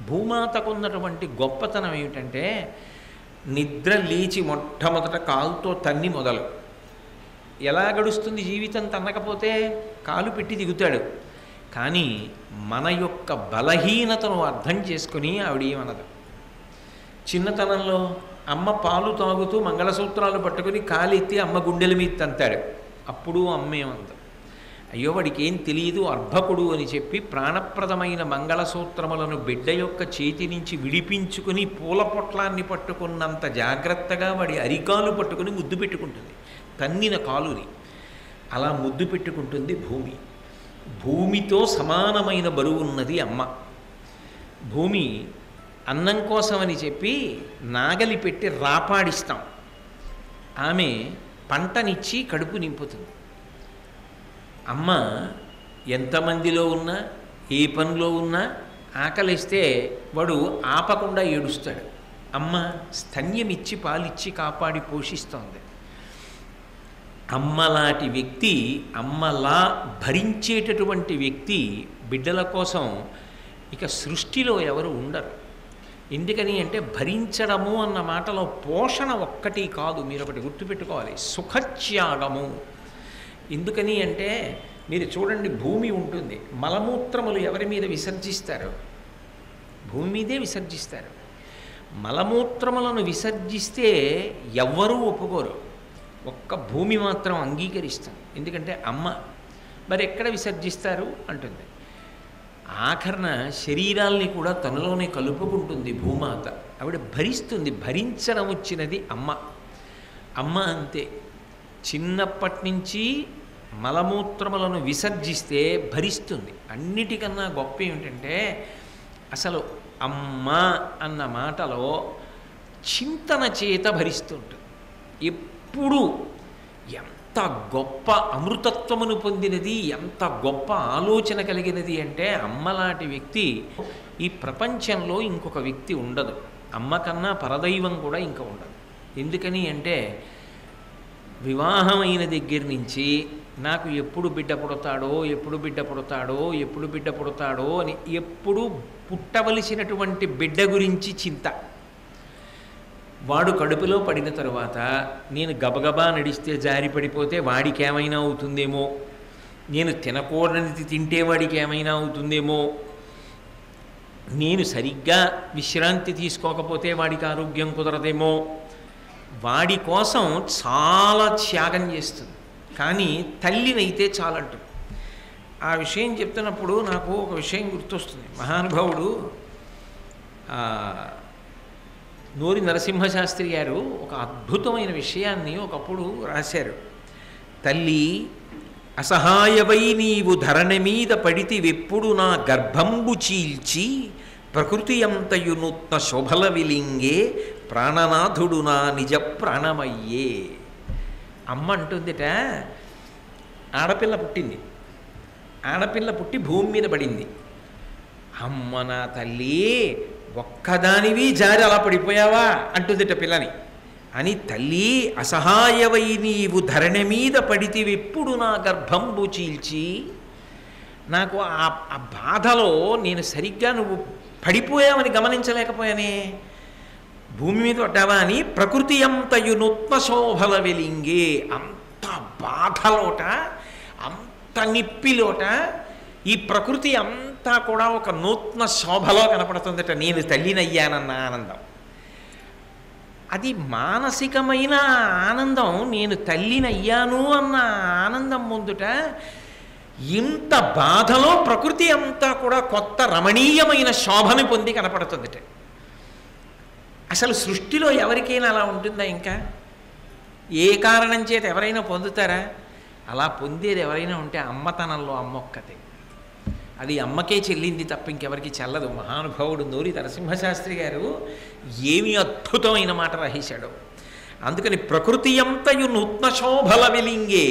భూమాతకు ఉన్నటువంటి గొప్పతనం ఏమిటంటే నిద్ర లేచి మొట్టమొదట కాలుతో తన్ని మొదలు ఎలా గడుస్తుంది జీవితం తన్నకపోతే కాలు పెట్టి దిగుతాడు కానీ మన యొక్క బలహీనతను అర్థం చేసుకుని ఆవిడ ఏమనదు చిన్నతనంలో అమ్మ పాలు తాగుతూ మంగళసూత్రాలు పట్టుకుని కాలెత్తి అమ్మ గుండెల మీద తంతాడు అప్పుడు అమ్మేమందు అయ్యో వాడికి ఏం తెలియదు అర్భకుడు అని చెప్పి ప్రాణప్రదమైన మంగళసూత్రములను బిడ్డ యొక్క చేతి నుంచి విడిపించుకుని పూల పొట్లాన్ని పట్టుకున్నంత జాగ్రత్తగా వాడి అరికాలు పట్టుకుని ముద్దు పెట్టుకుంటుంది తన్నిన కాలుని అలా ముద్దు పెట్టుకుంటుంది భూమి భూమితో సమానమైన బరువు ఉన్నది అమ్మ భూమి అన్నం కోసమని చెప్పి నాగలి పెట్టి రాపాడిస్తాం ఆమె పంటనిచ్చి కడుపు నింపుతుంది అమ్మ ఎంతమందిలో ఉన్నా ఏ పనిలో ఉన్నా ఆకలిస్తే వాడు ఆపకుండా ఏడుస్తాడు అమ్మ స్తన్యమిచ్చి పాలిచ్చి కాపాడి పోషిస్తోంది అమ్మలాంటి వ్యక్తి అమ్మలా భరించేటటువంటి వ్యక్తి బిడ్డల కోసం ఇక సృష్టిలో ఎవరు ఉండరు ఎందుకని అంటే భరించడము అన్న మాటలో పోషణ ఒక్కటి కాదు మీరు ఒకటి గుర్తుపెట్టుకోవాలి సుఖత్యాగము ఎందుకని అంటే మీరు చూడండి భూమి ఉంటుంది మలమూత్రములు ఎవరి మీద విసర్జిస్తారు భూమి మీదే విసర్జిస్తారు మలమూత్రములను విసర్జిస్తే ఎవ్వరూ ఒప్పుకోరు ఒక్క భూమి మాత్రం అంగీకరిస్తుంది ఎందుకంటే అమ్మ మరి ఎక్కడ విసర్జిస్తారు అంటుంది ఆఖరణ శరీరాల్ని కూడా తనలోనే కలుపుకుంటుంది భూమాత ఆవిడ భరిస్తుంది భరించడం వచ్చినది అమ్మ అమ్మ అంతే చిన్నప్పటి నుంచి మలమూత్రములను విసర్జిస్తే భరిస్తుంది అన్నిటికన్నా గొప్ప ఏమిటంటే అసలు అమ్మ అన్న మాటలో చింతన చేత భరిస్తుంటుంది ఎప్పుడు ఎంత గొప్ప అమృతత్వమును పొందినది ఎంత గొప్ప ఆలోచన కలిగినది అంటే అమ్మలాంటి వ్యక్తి ఈ ప్రపంచంలో ఇంకొక వ్యక్తి ఉండదు అమ్మ కన్నా పరదైవం కూడా ఇంకా ఉండదు ఎందుకని అంటే వివాహమైన దగ్గర నుంచి నాకు ఎప్పుడు బిడ్డ పుడతాడో ఎప్పుడు బిడ్డ పుడతాడో ఎప్పుడు బిడ్డ పుడతాడో అని ఎప్పుడు పుట్టవలసినటువంటి బిడ్డ గురించి చింత వాడు కడుపులో పడిన తరువాత నేను గబగబా నడిస్తే జారి పడిపోతే వాడికి ఏమైనా అవుతుందేమో నేను తినకూడనిది తింటే వాడికి ఏమైనా అవుతుందేమో నేను సరిగ్గా విశ్రాంతి తీసుకోకపోతే వాడికి ఆరోగ్యం కుదరదేమో వాడి కోసం చాలా త్యాగం చేస్తుంది కానీ తల్లినైతే చాలంటుంది ఆ విషయం చెప్తున్నప్పుడు నాకు ఒక విషయం గుర్తొస్తుంది మహానుభావుడు ఆ, నూరి నరసింహశాస్త్రి గారు ఒక అద్భుతమైన విషయాన్ని ఒకప్పుడు రాశారు తల్లి అసహాయవై నీవు ధరణి మీద పడితి వెప్పుడు నా గర్భంబు చీల్చి ప్రకృతి అంతయు నూత్న శోభల విలింగే ప్రాణనాథుడు నా నిజ ప్రాణమయ్యే అమ్మ అంటుందిట ఆడపిల్ల పుట్టింది ఆడపిల్ల పుట్టి భూమి మీద పడింది అమ్మ నా తల్లి ఒక్కదానివి జారి అలా పడిపోయావా అంటుందిట పిల్లని అని తల్లి అసహాయవై నీవు ధరణి మీద పడితివెప్పుడు నా గర్భంబు చీల్చి నాకు ఆ ఆ బాధలో నేను సరిగ్గా నువ్వు పడిపోయావని గమనించలేకపోయానే భూమి మీద పడ్డావా అని ప్రకృతి అంతయు నూత్న శోభల వెలింగే అంత బాధలోట అంత నిప్పిలోట ఈ ప్రకృతి అంతా కూడా ఒక నూత్న శోభలో కనపడుతుందట నేను తల్లినయ్యానన్న ఆనందం అది మానసికమైన ఆనందం నేను తల్లినయ్యాను అన్న ఆనందం ముందుట ఇంత బాధలో ప్రకృతి అంతా కూడా కొత్త రమణీయమైన శోభని పొంది కనపడుతుందిట అసలు సృష్టిలో ఎవరికైనా అలా ఉంటుందా ఇంకా ఏ కారణం చేత ఎవరైనా పొందుతారా అలా పొందేది ఎవరైనా ఉంటే అమ్మతనంలో అమ్మొక్కతే అది అమ్మకే చెల్లింది తప్ప ఇంకెవరికి చెల్లదు మహానుభావుడు నూరి నరసింహశాస్త్రి గారు ఏమి అద్భుతమైన మాట రాసేశాడు అందుకని ప్రకృతి అంతయు నూత్న శోభల వెలింగే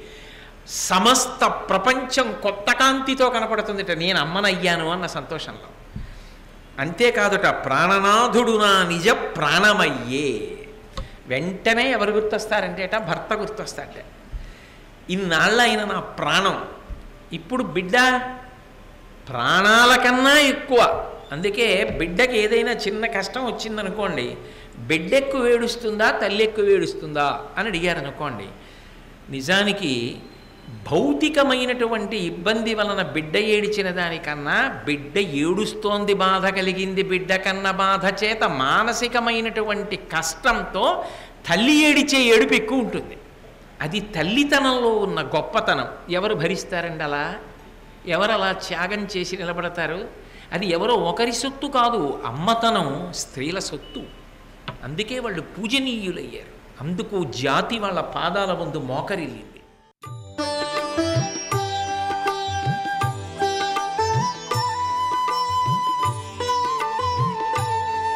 సమస్త ప్రపంచం కొత్త కాంతితో కనపడుతుందిట నేను అమ్మనయ్యాను అన్న సంతోషంలో అంతేకాదుట ప్రాణనాథుడు నా నిజ ప్రాణమయ్యే వెంటనే ఎవరు గుర్తొస్తారంటేట భర్త గుర్తొస్తాడట ఇన్నాళ్ళ అయిన నా ప్రాణం ఇప్పుడు బిడ్డ ప్రాణాల కన్నా ఎక్కువ అందుకే బిడ్డకి ఏదైనా చిన్న కష్టం వచ్చిందనుకోండి బిడ్డ ఎక్కువ ఏడుస్తుందా తల్లి ఎక్కువ ఏడుస్తుందా అని అడిగారు అనుకోండి నిజానికి భౌతికమైనటువంటి ఇబ్బంది వలన బిడ్డ ఏడిచిన దానికన్నా బిడ్డ ఏడుస్తోంది బాధ కలిగింది బిడ్డ కన్న బాధ చేత మానసికమైనటువంటి కష్టంతో తల్లి ఏడిచే ఏడుపు ఎక్కువ ఉంటుంది అది తల్లితనంలో ఉన్న గొప్పతనం ఎవరు భరిస్తారండి అలా ఎవరు అలా త్యాగం చేసి నిలబడతారు అది ఎవరో ఒకరి సొత్తు కాదు అమ్మతనం స్త్రీల సొత్తు అందుకే వాళ్ళు పూజనీయులయ్యారు అందుకు జాతి వాళ్ళ పాదాల ముందు మోకరిల్లింది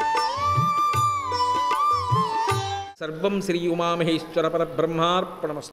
సర్వం శ్రీ ఉమామహేశ్వర పరబ్రహ్మార్పణమస్తు